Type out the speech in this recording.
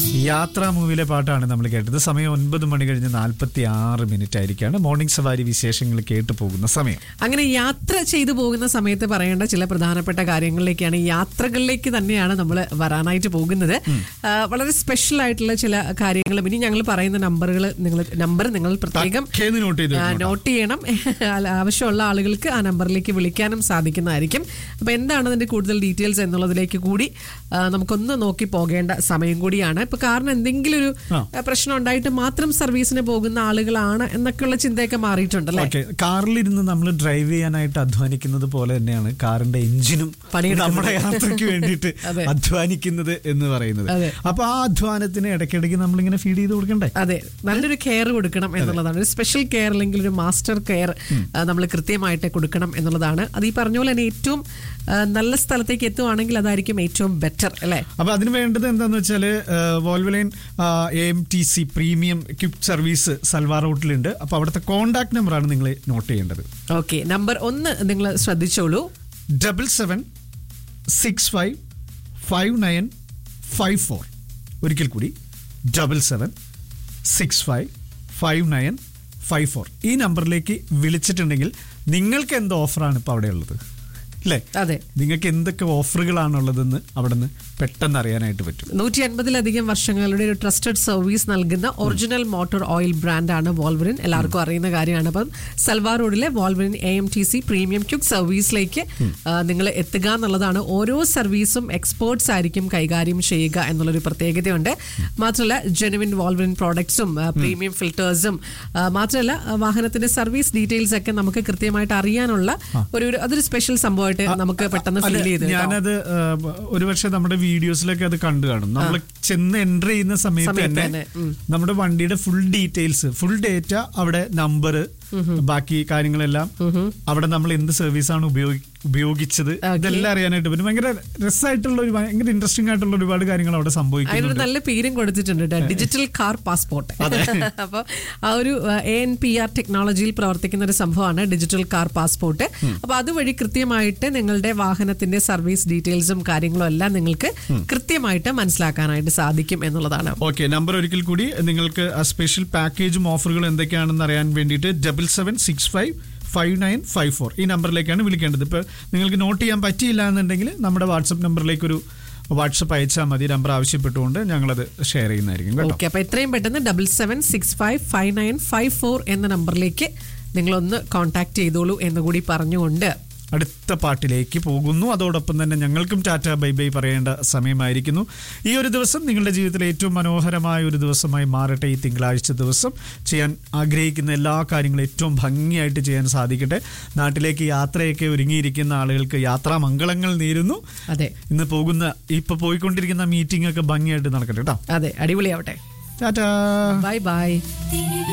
യാത്രാ മൂവിയിലെ പാട്ടാണ് നമ്മൾ കേട്ടത് സമയം ഒൻപത് മണി കഴിഞ്ഞ് നാൽപ്പത്തി ആറ് മിനിറ്റ് ആയിരിക്കാണ് മോർണിംഗ് സവാരി വിശേഷങ്ങൾ കേട്ടു പോകുന്ന സമയം അങ്ങനെ യാത്ര ചെയ്തു പോകുന്ന സമയത്ത് പറയേണ്ട ചില പ്രധാനപ്പെട്ട കാര്യങ്ങളിലേക്കാണ് ഈ യാത്രകളിലേക്ക് തന്നെയാണ് നമ്മൾ വരാനായിട്ട് പോകുന്നത് ആ, വളരെ സ്പെഷ്യൽ ആയിട്ടുള്ള ചില കാര്യങ്ങളും ഇനി ഞങ്ങൾ പറയുന്ന നമ്പറുകൾ നിങ്ങൾ നമ്പർ നിങ്ങൾ പ്രത്യേകം കേന്ന് നോട്ട് ചെയ്ത് ആ, നോട്ട് ചെയ്യണം അല്ല, ആവശ്യമുള്ള ആളുകൾക്ക് ആ നമ്പറിലേക്ക് വിളിക്കാനും സാധിക്കുന്നതായിരിക്കും അപ്പൊ എന്താണ് അതിന്റെ കൂടുതൽ ഡീറ്റെയിൽസ് എന്നുള്ളതിലേക്ക് കൂടി ആ, നമുക്കൊന്ന് നോക്കി പോകേണ്ട സമയം കൂടിയാണ് ഇപ്പൊ കാരണം എന്തെങ്കിലും ഒരു ആ. ആ, പ്രശ്നം ഉണ്ടായിട്ട് മാത്രം സർവീസിന് പോകുന്ന ആളുകളാണ് എന്നൊക്കെയുള്ള ചിന്തയൊക്കെ മാറിയിട്ടുണ്ടല്ലേ ഓക്കെ കാറിലിരുന്ന് നമ്മൾ ഡ്രൈവ് ചെയ്യാനായിട്ട് അധ്വാനിക്കുന്നത് പോലെ തന്നെയാണ് കാറിന്റെ എഞ്ചിനും പണിയെടുക്കുന്നത്. നമ്മുടെ യാത്രയ്ക്ക് വേണ്ടിയിട്ട് അതെ. അധ്വാനിക്കുന്നത് എന്ന് പറയുന്നത് അതെ. അപ്പൊ ആ അധ്വാനത്തിന് ഇടയ്ക്കിടയ്ക്ക് നമ്മളിങ്ങനെ ഫീഡ് ചെയ്ത് കൊടുക്കണ്ടേ അതെ നല്ലൊരു കെയർ കൊടുക്കണം എന്നുള്ളതാണ് ഒരു സ്പെഷ്യൽ കെയർ അല്ലെങ്കിൽ ഒരു മാസ്റ്റർ കെയർ നമ്മൾ കൃത്യമായിട്ട് കൊടുക്കണം എന്നുള്ളതാണ് അത് ഈ പറഞ്ഞ പോലെ തന്നെ ഏറ്റവും ആ, നല്ല സ്ഥലത്തേക്ക് എത്തുവാണെങ്കിൽ അതായിരിക്കും ഏറ്റവും ബെറ്റർ അല്ലേ അപ്പൊ അതിന് വേണ്ടത് എന്താന്ന് വെച്ചാല് Wolverine A M T C premium quick service സൽവാർ റൂട്ടിലുണ്ട് അപ്പൊ അവിടുത്തെ കോണ്ടാക്ട് നമ്പറാണ് നിങ്ങൾ നോട്ട് ചെയ്യേണ്ടത് ഓക്കെ നമ്പർ ഒന്ന് നിങ്ങൾ ശ്രദ്ധിച്ചോളൂ double seven six five five nine five four ഒരിക്കൽ കൂടി double seven six five five nine five four ഈ നമ്പറിലേക്ക് വിളിച്ചിട്ടുണ്ടെങ്കിൽ നിങ്ങൾക്ക് എന്ത് ഓഫറാണ് ഇപ്പോൾ അവിടെ ഉള്ളത് അല്ലേ അതെ നിങ്ങൾക്ക് എന്തൊക്കെ ഓഫറുകളാണുള്ളതെന്ന് അവിടെ നിന്ന് പെട്ടെന്ന് അറിയാനായിട്ട് പറ്റും നൂറ്റി അൻപതിലധികം വർഷങ്ങളുടെ ഒരു ട്രസ്റ്റഡ് സർവീസ് നൽകുന്ന ഒറിജിനൽ മോട്ടോർ ഓയിൽ ബ്രാൻഡാണ് വോൾവറിൻ എല്ലാവർക്കും അറിയുന്ന കാര്യമാണ് അപ്പം സൽവാർ റോഡിലെ Wolverine A M T C premium quick സർവീസിലേക്ക് നിങ്ങൾ എത്തുക എന്നുള്ളതാണ് ഓരോ സർവീസും എക്സ്പേർട്സ് ആയിരിക്കും കൈകാര്യം ചെയ്യുക എന്നുള്ളൊരു പ്രത്യേകതയുണ്ട് മാത്രമല്ല ജെനുവിൻ വോൾവറിൻ പ്രോഡക്ട്സും പ്രീമിയം ഫിൽറ്റേഴ്സും മാത്രമല്ല ആ, വാഹനത്തിന്റെ സർവീസ് ഡീറ്റെയിൽസ് ഒക്കെ നമുക്ക് കൃത്യമായിട്ട് അറിയാനുള്ള ഒരു ഒരു- അതൊരു സ്പെഷ്യൽ സംഭവമായിട്ട് നമുക്ക് പെട്ടെന്ന് ഫീൽ അതെ, ചെയ്ത് കേട്ടോ. ഞാനത് ആ, ഒരുപക്ഷെ നമ്മുടെ വീഡിയോസിലൊക്കെ അത് കണ്ടു കാണും നമ്മൾ ചെന്ന് എൻ്റർ ചെയ്യുന്ന സമയത്ത് സമയത്ത് തന്നെ തന്നെ, ഉം. നമ്മുടെ വണ്ടിയുടെ ഫുൾ ഡീറ്റെയിൽസ് ഫുൾ ഡേറ്റ അവിടെ നമ്പർ ബാക്കി കാര്യങ്ങളെല്ലാം അവിടെ നമ്മൾ എന്ത് സർവീസാണ് ഉപയോഗി ഉപയോഗിച്ചത് ഇതെല്ലാം അറിയാനായിട്ട് പറ്റും ഭയങ്കര രസമായിട്ടുള്ള ഒരു ഭയങ്കര ഇൻട്രസ്റ്റിംഗ് ആയിട്ടുള്ള ഒരുപാട് കാര്യങ്ങൾ അവിടെ അതിനൊരു സംഭവിക്കുന്നുണ്ട് നല്ല പേരും കൊടുത്തിട്ടുണ്ട് കേട്ടോ. ഡിജിറ്റൽ കാർ പാസ്പോർട്ട് അപ്പോൾ ആ ഒരു എ എൻ പി ആർ ടെക്നോളജിയിൽ പ്രവർത്തിക്കുന്ന ഒരു സംഭവമാണ് ഡിജിറ്റൽ കാർ പാസ്പോർട്ട് അപ്പോൾ അതുവഴി കൃത്യമായിട്ട് നിങ്ങളുടെ വാഹനത്തിന്റെ സർവീസ് ഡീറ്റെയിൽസും കാര്യങ്ങളും എല്ലാം നിങ്ങൾക്ക് കൃത്യമായിട്ട് മനസ്സിലാക്കാനായിട്ട് സാധിക്കും എന്നുള്ളതാണ് ഓക്കെ നമ്പർ ഒരിക്കൽ കൂടി നിങ്ങൾക്ക് ആ സ്പെഷ്യൽ പാക്കേജും ഓഫറുകളും എന്തൊക്കെയാണെന്ന് അറിയാൻ വേണ്ടിയിട്ട് double seven six five five nine five four ഈ നമ്പറിലേക്കാണ് വിളിക്കേണ്ടത് ഇപ്പോൾ നിങ്ങൾക്ക് നോട്ട് ചെയ്യാൻ പറ്റിയില്ല എന്നുണ്ടെങ്കിൽ നമ്മുടെ വാട്സപ്പ് നമ്പറിലേക്ക് ഒരു വാട്സപ്പ് അയച്ചാൽ മതി നമ്പർ ആവശ്യപ്പെട്ടുകൊണ്ട് ഞങ്ങളത് ഷെയർ ചെയ്യുന്നതായിരിക്കും കേട്ടോ ഓക്കെ അപ്പോൾ എത്രയും പെട്ടെന്ന് double seven six five five nine five four എന്ന നമ്പറിലേക്ക് നിങ്ങളൊന്ന് കോൺടാക്ട് ചെയ്തോളൂ എന്ന് കൂടി പറഞ്ഞുകൊണ്ട് അടുത്ത പാട്ടിലേക്ക് പോകുന്നു അതോടൊപ്പം തന്നെ ഞങ്ങൾക്കും ടാറ്റ ബൈ ബൈ പറയേണ്ട സമയമായിരിക്കുന്നു ഈ ഒരു ദിവസം നിങ്ങളുടെ ജീവിതത്തിലെ ഏറ്റവും മനോഹരമായ ഒരു ദിവസമായി മാറട്ടെ ഈ തിങ്കളാഴ്ച ദിവസം ചെയ്യാൻ ആഗ്രഹിക്കുന്ന എല്ലാ കാര്യങ്ങളും ഏറ്റവും ഭംഗിയായിട്ട് ചെയ്യാൻ സാധിക്കട്ടെ നാട്ടിലേക്ക് യാത്രയൊക്കെ ഒരുങ്ങിയിരിക്കുന്ന ആളുകൾക്ക് യാത്രാമംഗളങ്ങൾ നേരുന്നു അതെ ഇന്ന് പോകുന്ന ഇപ്പൊ പോയിക്കൊണ്ടിരിക്കുന്ന മീറ്റിംഗ് ഒക്കെ ഭംഗിയായിട്ട് നടക്കട്ടെ കേട്ടോ അതെ അടിപൊളിയാവട്ടെ ടാറ്റാ ബൈ ബൈ